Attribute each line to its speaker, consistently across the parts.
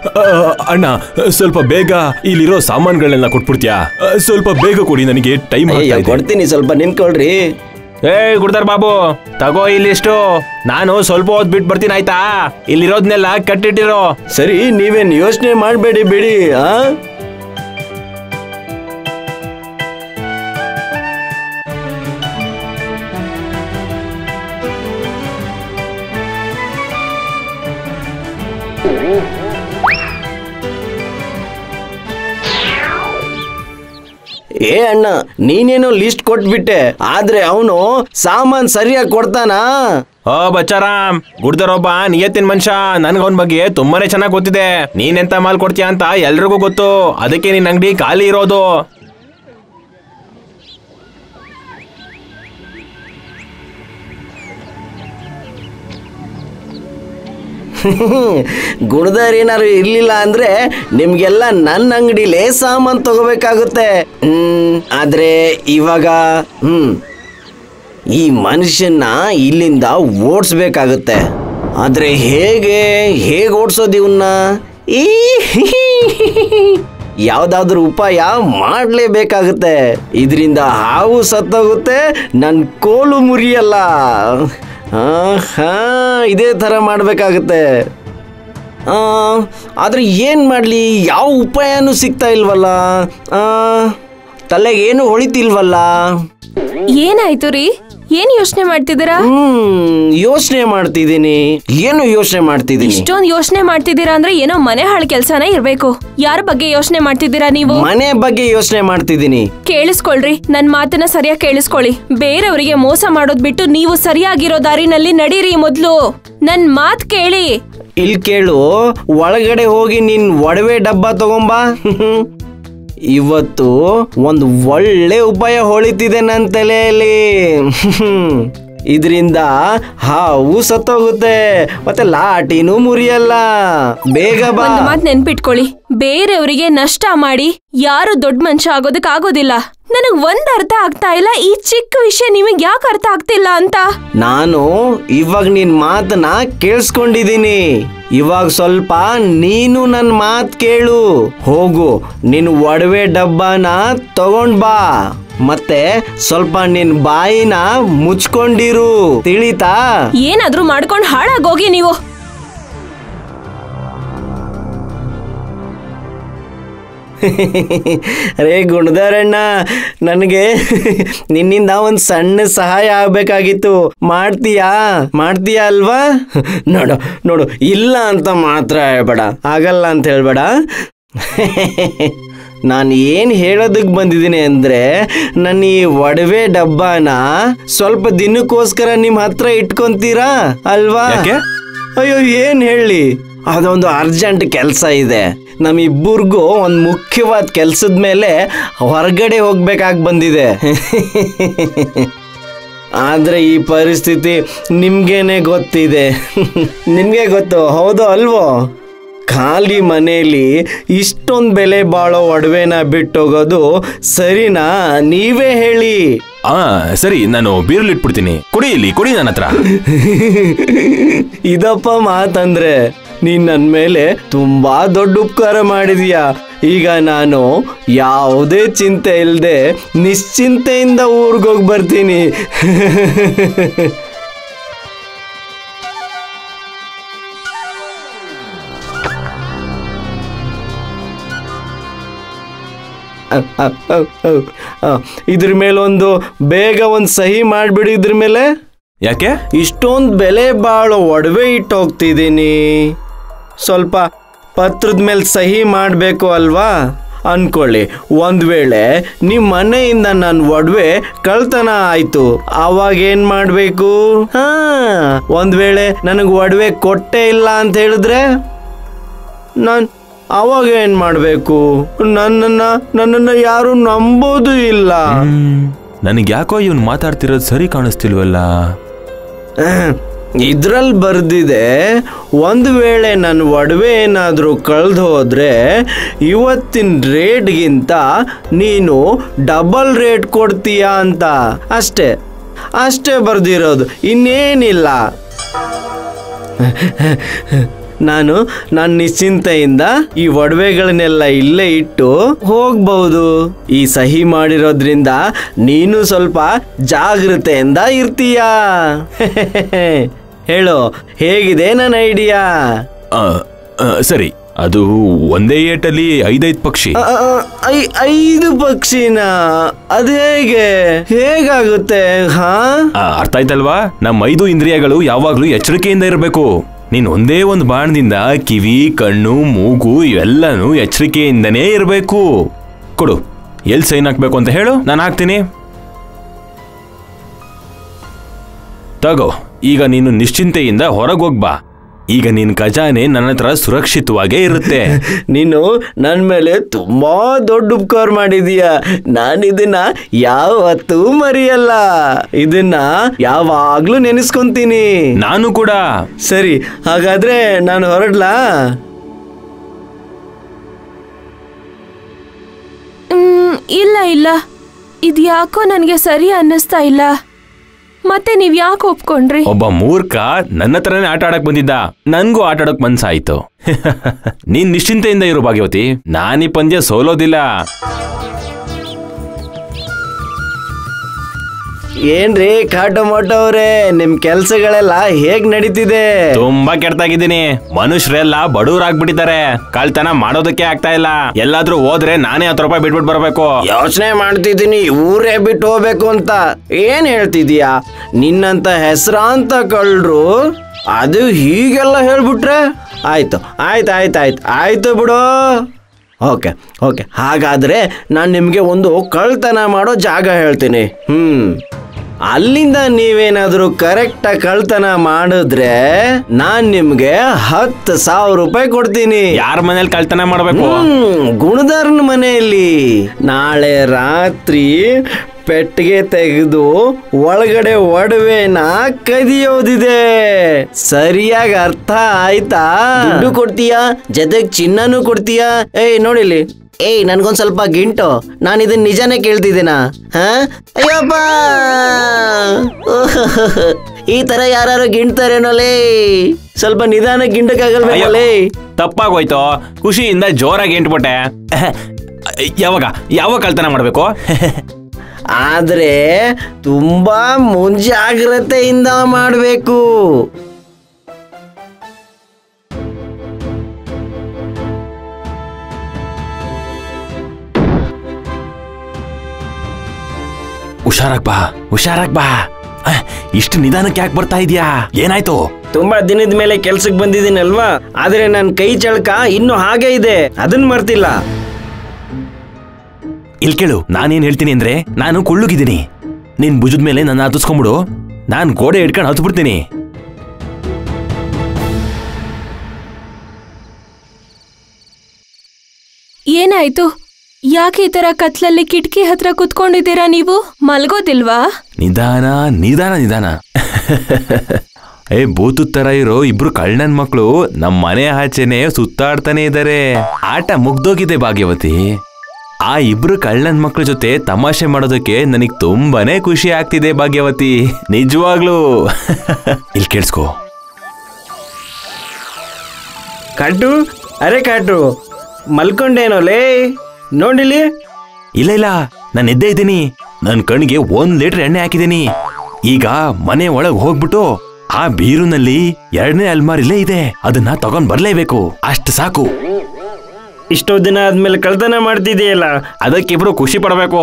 Speaker 1: ಅಣ್ಣ ಸ್ವಲ್ಪ ಬೇಗ ಇಲ್ಲಿರೋ ಸಾಮಾನುಗಳನ್ನೆಲ್ಲ ಕೊಟ್ಬಿಡ್ತೀಯಾ ಆ, ಸ್ವಲ್ಪ ಬೇಗ ಕೊಡಿ ನನಗೆ ಟೈಮ್
Speaker 2: ಅಯ್ಯೋ ಕೊಡ್ತೀನಿ ಸ್ವಲ್ಪ ನಿಂತ್ಕೊಳ್ರಿ
Speaker 1: ಏ ಗುಡ್ದಾರ್ ಬಾಬು ತಗೋ ಇಲ್ಲಿಷ್ಟು ನಾನು ಸ್ವಲ್ಪ ಹೊತ್ತು ಬಿಟ್ಟು ಬರ್ತೀನಿ ಆಯ್ತಾ ಇಲ್ಲಿರೋದ್ನೆಲ್ಲ ಕಟ್ಟಿಟ್ಟಿರೋ
Speaker 2: ಸರಿ ನೀವೇನ್ ಯೋಚನೆ ಮಾಡಬೇಡಿ ಬಿಡಿ ಆ ಏ ಅಣ್ಣ ನೀನೇನೋ ಲಿಸ್ಟ್ ಕೊಟ್ಬಿಟ್ಟೆ ಆದ್ರೆ ಅವನು ಸಾಮಾನ್ ಸರಿಯಾಗಿ ಕೊಡ್ತಾನಾ
Speaker 1: ಓ ಬಚ್ಚಾರಾಮ್ ಗುಡ್ದರೊಬ್ಬ ನಿಯತ್ತಿನ ಮನುಷ್ಯ ನನ್ಗೆ ಅವನ ಬಗ್ಗೆ ತುಂಬಾನೇ ಚೆನ್ನಾಗಿ ಗೊತ್ತಿದೆ ನೀನೆಂತ ಮಾಲ್ ಕೊಡ್ತೀಯ ಅಂತ ಎಲ್ರಿಗೂ ಗೊತ್ತು ಅದಕ್ಕೆ ನಿನ್ನ ಅಂಗಡಿ ಖಾಲಿ ಇರೋದು
Speaker 2: ಗುಣದಾರ್ ಏನಾದ್ರು ಇರ್ಲಿಲ್ಲ ಅಂದ್ರೆ ನಿಮ್ಗೆಲ್ಲ ನನ್ನ ಅಂಗಡಿಲೇ ಸಾಮಾನ್ ತಗೋಬೇಕಾಗುತ್ತೆ ಹ್ಮ್ ಆದ್ರೆ ಇವಾಗ ಹ್ಮ್ ಈ ಮನುಷ್ಯನ್ನ ಇಲ್ಲಿಂದ ಓಡಿಸ್ಬೇಕಾಗುತ್ತೆ ಆದ್ರೆ ಹೇಗೆ ಹೇಗೆ ಓಡಿಸೋದು ಇವನ್ನ ಈ ಯಾವ್ದಾದ್ರು ಉಪಾಯ ಮಾಡಲೇಬೇಕಾಗುತ್ತೆ ಇದರಿಂದ ಹಾವು ಸತ್ತೋಗುತ್ತೆ ನನ್ನ ಕೋಲು ಮುರಿಯಲ್ಲ ಹಾ ಹಾ ಇದೇ ಥರ ಮಾಡಬೇಕಾಗುತ್ತೆ ಆದ್ರೆ ಏನು ಮಾಡಲಿ ಯಾವ ಉಪಾಯನೂ ಸಿಗ್ತಾ ಇಲ್ವಲ್ಲ ಆ, ತಲೆಗೆ ಏನು ಹೊಳಿತಿಲ್ವಲ್ಲ
Speaker 3: ಏನಾಯ್ತು ರೀ ಏನ್ ಯೋಚನೆ ಮಾಡ್ತಿದ್ದೀರಾ
Speaker 2: ಹ್ಮ್ ಯೋಚನೆ ಮಾಡ್ತಿದ್ದೀನಿ ಏನು ಯೋಚನೆ ಮಾಡ್ತಿದ್ದೀನಿ
Speaker 3: ಇಷ್ಟೊಂದ್ ಯೋಚನೆ ಮಾಡ್ತಿದ್ದೀರಾ ಅಂದ್ರೆ ಏನೋ ಮನೆ ಹಾಳು ಕೆಲ್ಸನೇ ಇರ್ಬೇಕು ಯಾರ ಬಗ್ಗೆ ಯೋಚನೆ ಮಾಡ್ತಿದ್ದೀರಾ ನೀವು
Speaker 2: ಮನೆ ಬಗ್ಗೆ ಯೋಚನೆ ಮಾಡ್ತಿದ್ದೀನಿ
Speaker 3: ಕೇಳಿಸ್ಕೊಳ್ರಿ ನನ್ ಮಾತನ್ನ ಸರಿಯಾಗಿ ಕೇಳಿಸ್ಕೊಳ್ಳಿ ಬೇರೆಯವರಿಗೆ ಮೋಸ ಮಾಡೋದ್ ಬಿಟ್ಟು ನೀವು ಸರಿಯಾಗಿರೋ ದಾರಿನಲ್ಲಿ ನಡೀರಿ ಮೊದ್ಲು ನನ್ ಮಾತ್ ಕೇಳಿ
Speaker 2: ಇಲ್ಲಿ ಕೇಳು ಒಳಗಡೆ ಹೋಗಿ ನಿನ್ ಒಡವೆ ಡಬ್ಬ ತಗೊಂಬಾ ಇವತ್ತು ಒಂದು ಒಳ್ಳೆ ಉಪಾಯ ಹೊಳಿತಿದೆ ನನ್ನ ತಲೆಯಲ್ಲಿ ಇದರಿಂದ ಹಾವು ಸತ್ತೋಗುತ್ತೆ ಮತ್ತೆ ಲಾಟಿನೂ ಮುರಿಯಲ್ಲ ಬೇಗ ಬಾ
Speaker 3: ಒಂದ್ ಮಾತ್ ನೆನ್ಪಿಟ್ಕೊಳ್ಳಿ ಬೇರೆಯವರಿಗೆ ನಷ್ಟ ಮಾಡಿ ಯಾರು ದೊಡ್ಡ ಮನುಷ್ಯ ಆಗೋದಕ್ ಆಗೋದಿಲ್ಲ ನನಗ್ ಒಂದ್ ಅರ್ಥ ಆಗ್ತಾ ಇಲ್ಲ ಈ ಚಿಕ್ಕ ವಿಷಯ ನಿಮಗ್ ಯಾಕೆ ಅರ್ಥ ಆಗ್ತಿಲ್ಲ ಅಂತ
Speaker 2: ನಾನು ಇವಾಗ ನಿನ್ ಮಾತನ್ನ ಕೇಳಿಸ್ಕೊಂಡಿದ್ದೀನಿ ಇವಾಗ ಸ್ವಲ್ಪ ನೀನು ನನ್ನ ಮಾತ್ ಕೇಳು ಹೋಗು ನಿನ್ ಒಡವೆ ಡಬ್ಬನ ತಗೊಂಡ್ ಬಾ ಮತ್ತೆ ಸ್ವಲ್ಪ ನಿನ್ ಬಾಯಿನ ಮುಚ್ಕೊಂಡಿರು ತಿಳಿತಾ
Speaker 3: ಏನಾದ್ರೂ ಮಾಡ್ಕೊಂಡ್ ಹಾಳಾಗೋಗಿ ನೀವು
Speaker 2: ರೇ ಗುಣದಾರಣ್ಣ ನನಗೆ ನಿನ್ನಿಂದ ಒಂದು ಸಣ್ಣ ಸಹಾಯ ಆಗ್ಬೇಕಾಗಿತ್ತು ಮಾಡ್ತೀಯಾ ಮಾಡ್ತೀಯಾ ಅಲ್ವಾ ನೋಡು ನೋಡು ಇಲ್ಲ ಅಂತ ಮಾತ್ರ ಹೇಳ್ಬೇಡ ಆಗಲ್ಲ ಅಂತ ಹೇಳ್ಬೇಡ ನಾನು ಏನು ಹೇಳೋದಕ್ಕೆ ಬಂದಿದ್ದೀನಿ ಅಂದರೆ ನನ್ನ ಈ ಒಡವೆ ಡಬ್ಬನ ಸ್ವಲ್ಪ ದಿನಕ್ಕೋಸ್ಕರ ನಿಮ್ಮ ಹತ್ರ ಇಟ್ಕೊಂತೀರಾ ಅಲ್ವಾ
Speaker 1: ಯಾಕೆ?
Speaker 2: ಅಯ್ಯೋ ಏನ್ ಹೇಳಿ ಅದೊಂದು ಅರ್ಜೆಂಟ್ ಕೆಲಸ ಇದೆ ನಮ್ಮಿಬ್ಬರಿಗೂ ಒಂದು ಮುಖ್ಯವಾದ ಕೆಲಸದ ಮೇಲೆ ಹೊರಗಡೆ ಹೋಗ್ಬೇಕಾಗಿ ಬಂದಿದೆ ಆದ್ರೆ ಈ ಪರಿಸ್ಥಿತಿ ನಿಮ್ಗೇನೆ ಗೊತ್ತಿದೆ ನಿಮ್ಗೆ ಗೊತ್ತು ಹೌದು ಅಲ್ವೋ ಖಾಲಿ ಮನೆಯಲ್ಲಿ ಇಷ್ಟೊಂದು ಬೆಲೆ ಬಾಳೋ ಒಡವೆನ ಬಿಟ್ಟೋಗೋದು ಸರಿನಾ ನೀವೇ ಹೇಳಿ
Speaker 1: ಆ ಸರಿ ನಾನು ಬೀರಲ್ಲಿ ಇಟ್ಬಿಡ್ತೀನಿ ಕೊಡಿ ಇಲ್ಲಿ ಕೊಡಿ ನನ್ನ ಹತ್ರ
Speaker 2: ಇದಪ್ಪ ಮಾತಂದ್ರೆ ನೀನ್ ನನ್ನ ಮೇಲೆ ತುಂಬಾ ದೊಡ್ಡ ಉಪಕಾರ ಮಾಡಿದೀಯ ಈಗ ನಾನು ಯಾವುದೇ ಚಿಂತೆ ಇಲ್ಲದೆ ನಿಶ್ಚಿಂತೆಯಿಂದ ಊರ್ಗೋಗಿ ಬರ್ತೀನಿ ಅ- ಅ- ಅ- ಅ- ಅ, ಇದ್ರ ಮೇಲೊಂದು ಬೇಗ ಒಂದು ಸಹಿ ಮಾಡಿಬಿಡಿ ಇದ್ರ ಮೇಲೆ
Speaker 1: ಯಾಕೆ
Speaker 2: ಇಷ್ಟೊಂದು ಬೆಲೆ ಬಾಳೋ ಒಡವೆ ಇಟ್ಟು ಹೋಗ್ತಿದ್ದೀನಿ ಸ್ವಲ್ಪ ಪತ್ರದ ಮೇಲೆ ಸಹಿ ಮಾಡಬೇಕು ಅಲ್ವಾ ಅನ್ಕೊಳ್ಳಿ ಒಂದು ವೇಳೆ ನಿಮ್ಮ ಮನೆಯಿಂದ ನನ್ನ ಒಡವೆ ಕಳ್ತನ ಆಯ್ತು ಆವಾಗ ಏನು ಮಾಡಬೇಕು ಹಾ ಒಂದು ವೇಳೆ ನನಗೆ ಒಡವೆ ಕೊಟ್ಟೇ ಇಲ್ಲ ಅಂತ ಹೇಳಿದ್ರೆ ನಾನು ಅವಾಗ ಏನು ಮಾಡಬೇಕು ನನ್ನನ್ನು ನನ್ನನ್ನು ಯಾರು ನಂಬೋದು ಇಲ್ಲ
Speaker 1: ನನಗೆ ಯಾಕೋ ಇವನ್ ಮಾತಾಡ್ತಿರೋದು ಸರಿ ಕಾಣಿಸ್ತಿಲ್ವಲ್ಲ
Speaker 2: ಇದ್ರಲ್ಲಿ ಬರ್ದಿದೆ ಒಂದು ವೇಳೆ ನನ್ನ ಒಡವೆ ಏನಾದರೂ ಕಳೆದು ಹೋದ್ರೆ ಇವತ್ತಿನ ರೇಟ್ಗಿಂತ ನೀನು ಡಬಲ್ ರೇಟ್ ಕೊಡ್ತೀಯಾ ಅಂತ ಅಷ್ಟೇ ಅಷ್ಟೇ ಬರ್ದಿರೋದು ಇನ್ನೇನಿಲ್ಲ ನಾನು ನಾನು ನಿಶ್ಚಿಂತೆಯಿಂದ ಈ ಒಡವೆಗಳನ್ನೆಲ್ಲ ಇಲ್ಲೇ ಇಟ್ಟು ಹೋಗ್ಬಹುದು ಈ ಸಹಿ ಮಾಡಿರೋದ್ರಿಂದ ನೀನು ಸ್ವಲ್ಪ ಜಾಗೃತೆಯಿಂದ ಇರ್ತೀಯ ಹೇಳು ಹೇಗಿದೆ ನನ್ನ ಐಡಿಯಾ
Speaker 1: ಆ, ಆ, ಸರಿ ಅದು ಒಂದೇ ಏಟಲ್ಲಿ ಐದೈದು ಪಕ್ಷಿ
Speaker 2: ಆ, ಆ, ಐ- ಐದು ಪಕ್ಷಿನ ಅದು ಹೇಗೆ ಹೇಗಾಗುತ್ತೆ ಹಾ
Speaker 1: ಆ, ಅರ್ಥ ಆಯ್ತಲ್ವಾ ನಮ್ಮ ಐದು ಇಂದ್ರಿಯಗಳು ಯಾವಾಗ್ಲೂ ಎಚ್ಚರಿಕೆಯಿಂದ ಇರಬೇಕು ನೀನ್ ಒಂದೇ ಒಂದು ಬಾಣದಿಂದ ಕಿವಿ ಕಣ್ಣು ಮೂಗು ಇವೆಲ್ಲನೂ ಎಚ್ಚರಿಕೆಯಿಂದನೇ ಇರಬೇಕು ಕೊಡು ಎಲ್ಲಿ ಸೈನ್ ಹಾಕ್ಬೇಕು ಅಂತ ಹೇಳು ನಾನು ಹಾಕ್ತೀನಿ ತಗೋ ಈಗ ನೀನು ನಿಶ್ಚಿಂತೆಯಿಂದ ಹೊರಗೆ ಹೋಗ್ಬಾ ಈಗ ನಿನ್ ಖಜಾನೆ ನನ್ನ ಹತ್ರ ಸುರಕ್ಷಿತವಾಗೇ ಇರುತ್ತೆ
Speaker 2: ನೀನು ನನ್ನ ಮೇಲೆ ತುಂಬಾ ದೊಡ್ಡ ಉಪಕಾರ ಮಾಡಿದೀಯ ನಾನು ಇದನ್ನ ಯಾವತ್ತೂ ಮರೆಯಲ್ಲ ಇದನ್ನ ಯಾವಾಗ್ಲೂ ನೆನೆಸ್ಕೊಂತೀನಿ
Speaker 1: ನಾನು ಕೂಡ
Speaker 2: ಸರಿ ಹಾಗಾದ್ರೆ ನಾನು ಹೊರಡ್ಲಾ
Speaker 3: ಮ್, ಇಲ್ಲ ಇಲ್ಲ ಇದ್ಯಾಕೋ ನನಗೆ ಸರಿ ಅನ್ನಿಸ್ತಾ ಇಲ್ಲ ಮತ್ತೆ ನೀವ್ ಯಾಕೆ ಒಪ್ಕೊಂಡ್ರಿ
Speaker 1: ಒಬ್ಬ ಮೂರ್ಖ ನನ್ನ ಹತ್ರನೇ ಆಟ ಆಡಕ್ ಬಂದಿದ್ದ ನನ್ಗೂ ಆಟ ಆಡಕ್ ಮನ್ಸಾಯ್ತು ನೀನ್ ನಿಶ್ಚಿಂತೆಯಿಂದ ಇರು ಭಾಗ್ಯವತಿ ನಾನೀ ಪಂದ್ಯ ಸೋಲೋದಿಲ್ಲ
Speaker 2: ಏನ್ರಿ ಕಾಟು ಮೊಟ್ಟೋ ಅವ್ರೆ ನಿಮ್ ಕೆಲ್ಸಗಳೆಲ್ಲ ಹೇಗ್ ನಡೀತಿದೆ
Speaker 1: ತುಂಬಾ ಕೆಡ್ತಾಗಿದ್ದೀನಿ ಮನುಷ್ಯರೆಲ್ಲ ಬಡವರಾಗ್ಬಿಟ್ಟಿದ್ದಾರೆ ಕಳ್ತನ ಮಾಡೋದಕ್ಕೆ ಆಗ್ತಾ ಇಲ್ಲ ಎಲ್ಲಾದ್ರೂ ಹೋದ್ರೆ ನಾನೇ ಹತ್ತು ರೂಪಾಯಿ ಬಿಟ್ಬಿಟ್ಟು ಬರ್ಬೇಕು
Speaker 2: ಯೋಚನೆ ಮಾಡ್ತಿದ್ದೀನಿ ಊರೇ ಬಿಟ್ಟು ಹೋಗ್ಬೇಕು ಅಂತ ಏನ್ ಹೇಳ್ತಿದೀಯಾ ನಿನ್ನಂತ ಹೆಸರಾಂತ ಕಳ್ರು ಅದು ಹೀಗೆಲ್ಲ ಹೇಳ್ಬಿಟ್ರೆ ಆಯ್ತು ಆಯ್ತು ಆಯ್ತು ಆಯ್ತು ಆಯ್ತು ಬಿಡು ಓಕೆ ಓಕೆ ಹಾಗಾದ್ರೆ ನಾನು ನಿಮಗೆ ಒಂದು ಕಳ್ತನ ಮಾಡೋ ಜಾಗ ಹೇಳ್ತೀನಿ ಹ್ಮ್ ಅಲ್ಲಿಂದ ನೀವೇನಾದ್ರೂ ಕರೆಕ್ಟಾಗಿ ಕಳ್ತನ ಮಾಡಿದ್ರೆ ನಾನ್ ನಿಮ್ಗೆ ಹತ್ತು ಸಾವಿರ ರೂಪಾಯಿ ಕೊಡ್ತೀನಿ
Speaker 1: ಯಾರ ಮನೇಲಿ ಕಳ್ತನ ಮಾಡ್ಬೇಕು
Speaker 2: ಹ್ಮ್ ಗುಣಧರ್ನ ಮನೆಯಲ್ಲಿ ನಾಳೆ ರಾತ್ರಿ ಪೆಟ್ಟಿಗೆ ತೆಗೆದು ಒಳಗಡೆ ಒಡವೆನ ಕದಿಯೋದಿದೆ ಸರಿಯಾಗಿ ಅರ್ಥ ಆಯ್ತಾ ದುಡ್ಡು ಕೊಡ್ತೀಯಾ ಜೊತೆಗ್ ಚಿನ್ನನೂ ಕೊಡ್ತೀಯಾ ಏಯ್ ನೋಡಿಲಿ ಏಯ್ ನನ್ಗೊಂದ್ ಸ್ವಲ್ಪ ಗಿಂಟು ನಾನು ಇದನ್ನ ನಿಜಾನೇ ಕೇಳ್ತಿದ್ದೀನಾ ಹಾ ಅಯ್ಯಪ್ಪ ಈ ತರ ಯಾರು ಗಿಂಡ್ತಾರೇನೋಲೇ ಸ್ವಲ್ಪ ನಿಧಾನ ಗಿಂಡಕ್ಕಾಗಲ್ವೇನೋಲೇ
Speaker 1: ತಪ್ಪಾಗೋಯ್ತು ಖುಷಿಯಿಂದ ಜೋರಾಗಿ ಎಂಟ್ಬಿಟ್ಟೆ ಯಾವಾಗ ಯಾವಾಗ ಕಳ್ತನ ಮಾಡ್ಬೇಕು
Speaker 2: ಆದ್ರೆ ತುಂಬಾ ಮುಂಜಾಗ್ರತೆಯಿಂದ ಮಾಡಬೇಕು
Speaker 1: ಹುಷಾರಾಗ್ ಬಾ ಹುಷಾರಾಗ್ ಬಾ ಅಹ್, ಇಷ್ಟು ನಿಧಾನಕ್ಕೆ ಯಾಕೆ ಬರ್ತಾ ಇದೀಯಾ ಏನಾಯ್ತು
Speaker 2: ತುಂಬಾ ದಿನದ ಮೇಲೆ ಕೆಲ್ಸಕ್ಕೆ ಬಂದಿದ್ದೀನಲ್ವಾ ಆದ್ರೆ ನನ್ನ ಕೈ ಚಳಕ ಇನ್ನು ಹಾಗೆ ಇದೆ ಅದನ್ನ ಮರ್ತಿಲ್ಲ
Speaker 1: ಇಲ್ ಕೇಳು ನಾನೇನ್ ಹೇಳ್ತೀನಿ ಅಂದ್ರೆ ನಾನು ಕುಳ್ಳುಗಿದ್ದೀನಿ ನಿನ್ ಭುಜದ ಮೇಲೆ ನನ್ನ ಹತ್ತಿಸ್ಕೊಂಬಿಡು ನಾನ್ ಗೋಡೆ ಹಿಡ್ಕೊಂಡು ಹತ್ಬಿಡ್ತೀನಿ
Speaker 3: ಏನಾಯ್ತು ಯಾಕೆ ಈ ತರ ಕತ್ಲಲ್ಲಿ ಕಿಟಕಿ ಹತ್ರ ಕುತ್ಕೊಂಡಿದ್ದೀರಾ ನೀವು ಮಲ್ಗೋದಿಲ್ವಾ
Speaker 1: ನಿಧಾನ ನಿಧಾನ ನಿಧಾನ ಏ ಬೂತು ತರ ಇರೋ ಇಬ್ರು ಕಳ್ಳನ್ ಮಕ್ಳು ನಮ್ ಮನೆ ಆಚೆನೆ ಸುತ್ತಾಡ್ತಾನೆ ಇದಾರೆ ಆಟ ಮುಗ್ದೋಗಿದೆ ಭಾಗ್ಯವತಿ ಆ ಇಬ್ರು ಕಳ್ಳನ್ ಮಕ್ಳ ಜೊತೆ ತಮಾಷೆ ಮಾಡೋದಕ್ಕೆ ನನಗ್ ತುಂಬಾನೇ ಖುಷಿ ಆಗ್ತಿದೆ ಭಾಗ್ಯವತಿ ನಿಜವಾಗ್ಲೂ ಇಲ್ಲಿ ಕೇಳಿಸ್ಕೋ
Speaker 2: ಕಾಟು ಅರೆ ಕಾಟು ಮಲ್ಕೊಂಡೇನೋಲೇ ನೋಡಿಲಿ
Speaker 1: ಇಲ್ಲ ಇಲ್ಲ ನಾನು ಎದ್ದೇ ಇದ್ದೀನಿ ನನ್ನ ಕಣ್ಣಿಗೆ ಒಂದ್ ಲೀಟರ್ ಎಣ್ಣೆ ಹಾಕಿದ್ದೀನಿ ಈಗ ಮನೆ ಒಳಗ್ ಹೋಗ್ಬಿಟ್ಟು ಆ ಬೀರುನಲ್ಲಿ ಎರಡನೇ ಅಲ್ಮಾರಿಲೇ ಇದೆ ಅದನ್ನ ತಗೊಂಡ್ ಬರ್ಲೇಬೇಕು ಅಷ್ಟು ಸಾಕು
Speaker 2: ಇಷ್ಟೋ ದಿನ ಆದ್ಮೇಲೆ ಕಳ್ತನ ಮಾಡ್ತಿದೆಯಲ್ಲ
Speaker 1: ಅದಕ್ಕಿಬ್ರು ಖುಷಿ ಪಡಬೇಕು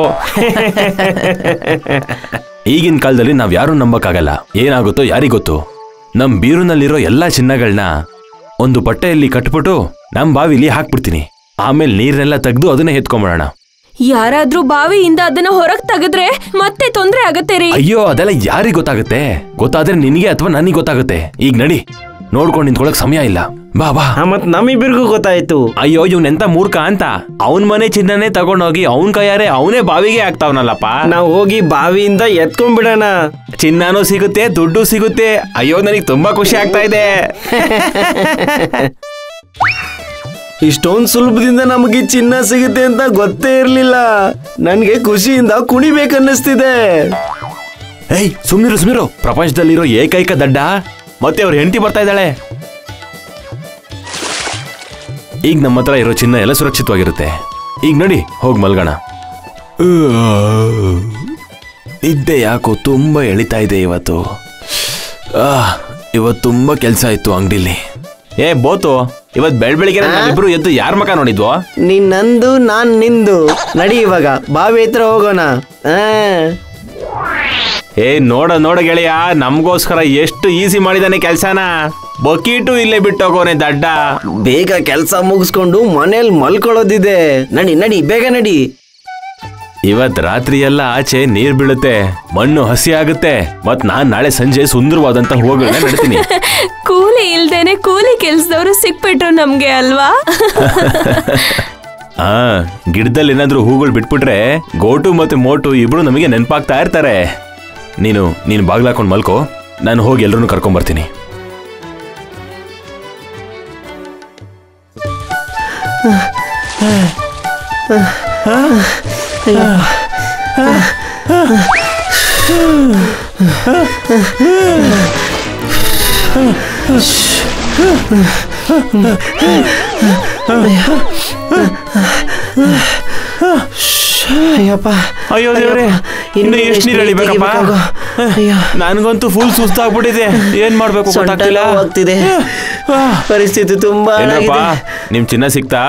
Speaker 1: ಈಗಿನ ಕಾಲದಲ್ಲಿ ನಾವ್ ಯಾರು ನಂಬಕ್ಕಾಗಲ್ಲ ಏನಾಗುತ್ತೋ ಯಾರಿಗೊತ್ತು ನಮ್ ಬೀರುನಲ್ಲಿರೋ ಎಲ್ಲಾ ಚಿನ್ನಗಳನ್ನ ಒಂದು ಬಟ್ಟೆಯಲ್ಲಿ ಕಟ್ಬಿಟ್ಟು ನಮ್ ಬಾವಿಲಿ ಹಾಕ್ಬಿಡ್ತೀನಿ ಆಮೇಲೆ ನೀರ್ನೆಲ್ಲ ತೆಗ್ದು ಅದನ್ನೇ ಎತ್ಕೊಂಬಿಡೋಣ
Speaker 3: ಯಾರಾದ್ರೂ ಬಾವಿಯಿಂದ ಅದನ್ನ ಹೊರಗ್ ತೆಗೆದ್ರೆ ಮತ್ತೆ ತೊಂದ್ರೆ ಆಗತ್ತೆ ರೀ
Speaker 1: ಅಯ್ಯೋ ಅದೆಲ್ಲ ಯಾರಿಗ್ ಗೊತ್ತಾಗುತ್ತೆ ಗೊತ್ತಾದ್ರೆ ನಿನಗೆ ಅಥವಾ ನನಗೆ ಗೊತ್ತಾಗುತ್ತೆ ಈಗ ನಡಿ ನೋಡ್ಕೊಂಡು ನಿಂತ್ಕೊಳಕ್ ಸಮಯ ಇಲ್ಲ ಬಾ ಬಾ
Speaker 2: ಮತ್ ನಮ್ಮಿಬ್ಬರಿಗೂ ಗೊತ್ತಾಯ್ತು
Speaker 1: ಅಯ್ಯೋ ಇವ್ನೆಂತ ಮೂರ್ಖ ಅಂತ ಅವನ್ ಮನೆ ಚಿನ್ನನೇ ತಗೊಂಡೋಗಿ ಅವನ್ ಕೈಯಾರೆ ಅವನೇ ಬಾವಿಗೆ ಆಗ್ತಾವನಲ್ಲಪ್ಪ
Speaker 2: ನಾವು ಹೋಗಿ ಬಾವಿಯಿಂದ ಎತ್ಕೊಂಡ್ಬಿಡೋಣ
Speaker 1: ಚಿನ್ನನೂ ಸಿಗುತ್ತೆ ದುಡ್ಡು ಸಿಗುತ್ತೆ ಅಯ್ಯೋ ನನಗೆ ತುಂಬಾ ಖುಷಿ ಆಗ್ತಾ ಇದೆ
Speaker 2: ಇಷ್ಟೊಂದು ಸುಲಭದಿಂದ ನಮಗೆ ಚಿನ್ನ ಸಿಗುತ್ತೆ ಅಂತ ಗೊತ್ತೇ ಇರ್ಲಿಲ್ಲ ನನ್ಗೆ ಖುಷಿಯಿಂದ ಕುಣಿಬೇಕನ್ನಿಸ್ತಿದೆ
Speaker 1: ಏಯ್ ಸುಮ್ನಿರು ಸುಮ್ನಿರು ಪ್ರಪಂಚದಲ್ಲಿರೋ ಏಕೈಕ ದಡ್ಡ ಮತ್ತೆ ಅವ್ರ ಹೆಂಡತಿ ಬರ್ತಾ ಇದ್ದಾಳೆ ಈಗ ನಮ್ಮ ಹತ್ರ ಇರೋ ಚಿನ್ನ ಎಲ್ಲ ಸುರಕ್ಷಿತವಾಗಿರುತ್ತೆ ಈಗ ನೋಡಿ ಹೋಗಿ ಮಲ್ಗೋಣ ನಿದ್ದೆ ಯಾಕೋ ತುಂಬಾ ಎಳಿತಾ ಇದೆ ಇವತ್ತು ಆಹ್, ಇವತ್ತು ತುಂಬಾ ಕೆಲಸ ಇತ್ತು ಅಂಗಡಿಲಿ ಏ ಬೋತು ಇವತ್ ಬೆಳ್ ಬೆಳಿಗ್ಗೆ ನಾವಿಬ್ರು ಎದ್ದು ಯಾರ ಮಕ ನೋಡಿದ್ವೋ
Speaker 2: ನೀನ್ ನಂದು ನಾನ್ ನಿಂದು ನಡಿ ಇವಾಗ ಬಾವಿ ಹತ್ರ ಹೋಗೋಣ ಆ.
Speaker 1: ಏ ನೋಡ ನೋಡ ಗೆಳೆಯ ನಮಗೋಸ್ಕರ ಎಷ್ಟು ಈಸಿ ಮಾಡಿದಾನೆ ಕೆಲ್ಸನ ಬಕೀಟು ಇಲ್ಲೇ ಬಿಟ್ಟೋಗೋನೆ ದಡ್ಡ
Speaker 2: ಬೇಗ ಕೆಲಸ ಮುಗಿಸ್ಕೊಂಡು ಮನೇಲಿ ಮಲ್ಕೊಳ್ಳೋದಿದೆ ನಡಿ ನಡಿ ಬೇಗ ನಡಿ
Speaker 1: ಇವತ್ ರಾತ್ರಿ ಎಲ್ಲ ಆಚೆ ನೀರ್ ಬೀಳುತ್ತೆ ಮಣ್ಣು ಹಸಿ ಆಗುತ್ತೆ ಮತ್ ನಾನ್ ನಾಳೆ ಸಂಜೆ ಸುಂದರವಾದಂತ ಹೂವುಗಳನ್ನ ನೆಡ್ತೀನಿ
Speaker 3: ಕೂಲಿ ಇಲ್ದೇನೆ ಕೂಲಿ ಕೆಲ್ಸದವ್ರು ಸಿಕ್ಬಿಟ್ರು ನಮ್ಗೆ ಅಲ್ವಾ
Speaker 1: ಆ ಗಿಡದಲ್ಲಿ ಏನಾದ್ರೂ ಹೂಗಳು ಬಿಟ್ಬಿಟ್ರೆ ಗೋಟು ಮತ್ತೆ ಮೋಟು ಇಬ್ರು ನಮಗೆ ನೆನಪಾಗ್ತಾ ಇರ್ತಾರೆ ನೀನು ನೀನು ಬಾಗ್ಲಾಕೊಂಡ್ ಮಲ್ಕೋ ನಾನು ಹೋಗಿ ಎಲ್ರನ್ನೂ ಕರ್ಕೊಂಡ್ ಬರ್ತೀನಿ
Speaker 2: ಅಯ್ಯಪ್ಪ
Speaker 1: ಅಯ್ಯೋ ದೇವ್ರೆ ಇನ್ನು ಎಷ್ಟು ನೀರು ಎಳಿಬೇಕಪ್ಪ
Speaker 2: ಅಯ್ಯೋ
Speaker 1: ನನ್ಗಂತೂ ಫುಲ್ ಸುಸ್ತಾಗ್ಬಿಟ್ಟಿದೆ ಏನ್ ಮಾಡ್ಬೇಕು
Speaker 2: ಸೊಂಟ
Speaker 1: ಗೊತ್ತಾಗ್ತಿಲ್ಲ
Speaker 2: ನೋವು ಆಗ್ತಿದೆ ಪರಿಸ್ಥಿತಿ ತುಂಬಾ
Speaker 1: ಏನಪ್ಪ
Speaker 2: ಆಗಿದೆ.
Speaker 1: ನಿಮ್ ಚಿನ್ನ ಸಿಕ್ತಾ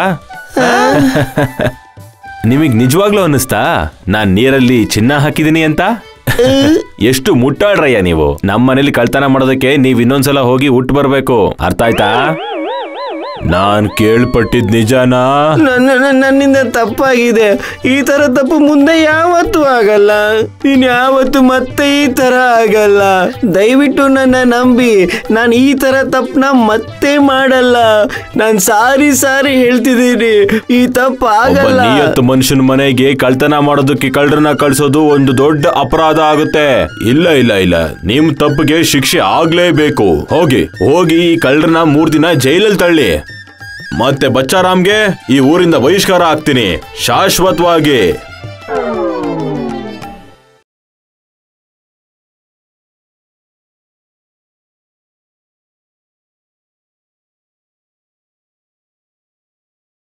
Speaker 1: ನಿಮಗ್ ನಿಜವಾಗ್ಲೂ ಅನ್ನಿಸ್ತಾ ನಾನ್ ನೀರಲ್ಲಿ ಚಿನ್ನ ಹಾಕಿದೀನಿ ಅಂತ ಎಷ್ಟು ಮುಟ್ಟಾಡ್ರಯ್ಯ ನೀವು ನಮ್ಮ ಮನೇಲಿ ಕಳ್ತನ ಮಾಡೋದಕ್ಕೆ ನೀವ್ ಇನ್ನೊಂದ್ಸಲ ಹೋಗಿ ಹುಟ್ಟು ಬರ್ಬೇಕು ಅರ್ಥ ಆಯ್ತಾ ನಾನ್ ಕೇಳ್ಪಟ್ಟಿದ್ ನಿಜನಾ
Speaker 2: ನನ್ನ ನನ್ನ- ನನ್ನಿಂದ ತಪ್ಪಾಗಿದೆ ಈ ತರ ತಪ್ಪು ಮುಂದೆ ಯಾವತ್ತೂ ಆಗಲ್ಲ ಇನ್ ಯಾವತ್ತು ಮತ್ತೆ ಈ ತರ ಆಗಲ್ಲ ದಯವಿಟ್ಟು ನನ್ನ ನಂಬಿ ನಾನು ಈ ತರ ತಪ್ಪನ ಮತ್ತೆ ಮಾಡಲ್ಲ ನಾನು ಸಾರಿ ಸಾರಿ ಹೇಳ್ತಿದ್ದೀನಿ ಈ ತಪ್ಪು
Speaker 1: ಒಬ್ಬ
Speaker 2: ಆಗಲ್ಲ
Speaker 1: ನಿಯತ್ತು ಮನುಷ್ಯನ ಮನೆಗೆ ಕಳ್ತನ ಮಾಡೋದಕ್ಕೆ ಕಳ್ಳರನ್ನ ಕಳ್ಸೋದು ಒಂದು ದೊಡ್ಡ ಅಪರಾಧ ಆಗುತ್ತೆ ಇಲ್ಲ ಇಲ್ಲ ಇಲ್ಲ ನಿಮ್ ತಪ್ಪಿಗೆ ಶಿಕ್ಷೆ ಆಗ್ಲೇಬೇಕು ಹೋಗಿ ಹೋಗಿ ಈ ಕಳ್ಳರನ್ನ ಮೂರ್ ದಿನ ಜೈಲಲ್ಲಿ ತಳ್ಳಿ ಮತ್ತೆ ಬಚ್ಚಾರಾಮ್ಗೆ ಈ ಊರಿಂದ ಬಹಿಷ್ಕಾರ ಆಗ್ತೀನಿ ಶಾಶ್ವತವಾಗಿ